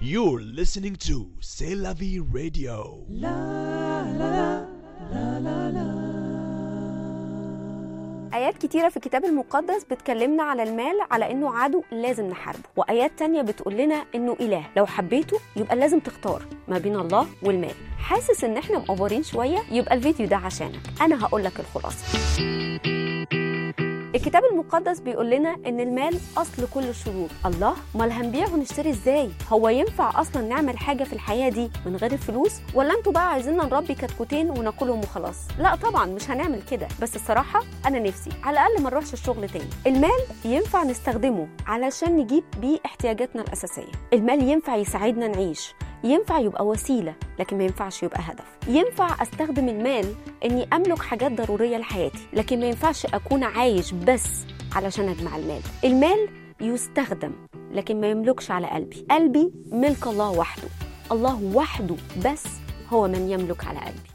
You're listening to C'est la vie radio. آيات كتيرة في الكتاب المقدس بتكلمنا على المال على إنه عدو لازم نحاربه وآيات تانية بتقول لنا إنه إله لو حبيته يبقى لازم تختار ما بين الله والمال حاسس إن إحنا مقفرين شوية يبقى الفيديو ده عشانك أنا هقول لك الخلاصة الكتاب المقدس بيقول لنا ان المال اصل كل الشرور الله امال هنبيع ونشتري ازاي هو ينفع اصلا نعمل حاجه في الحياه دي من غير الفلوس ولا انتوا بقى عايزيننا نربي كتكوتين وناكلهم وخلاص لا طبعا مش هنعمل كده بس الصراحه انا نفسي على الاقل ما نروحش الشغل تاني المال ينفع نستخدمه علشان نجيب بيه احتياجاتنا الاساسيه المال ينفع يساعدنا نعيش ينفع يبقى وسيله لكن ما ينفعش يبقى هدف ينفع استخدم المال اني املك حاجات ضروريه لحياتي لكن ما ينفعش اكون عايش بس علشان اجمع المال المال يستخدم لكن ما يملكش على قلبي قلبي ملك الله وحده الله وحده بس هو من يملك على قلبي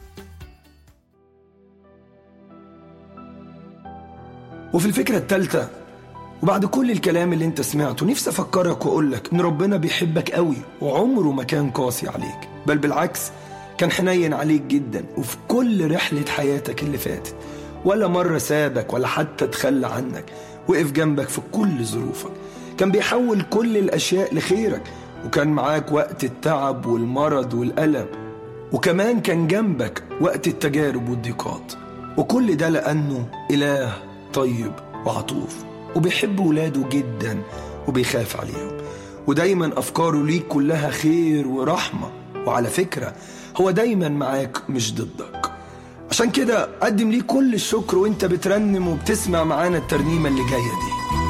وفي الفكرة التالتة وبعد كل الكلام اللي انت سمعته نفسي افكرك واقول لك ان ربنا بيحبك قوي وعمره ما كان قاسي عليك بل بالعكس كان حنين عليك جدا وفي كل رحلة حياتك اللي فاتت ولا مرة سابك ولا حتى تخلى عنك وقف جنبك في كل ظروفك كان بيحول كل الأشياء لخيرك وكان معاك وقت التعب والمرض والألم وكمان كان جنبك وقت التجارب والضيقات وكل ده لأنه إله طيب وعطوف وبيحب ولاده جدا وبيخاف عليهم ودايما أفكاره ليك كلها خير ورحمة وعلى فكرة هو دايما معاك مش ضدك عشان كده قدم ليه كل الشكر وانت بترنم وبتسمع معانا الترنيمة اللي جاية دي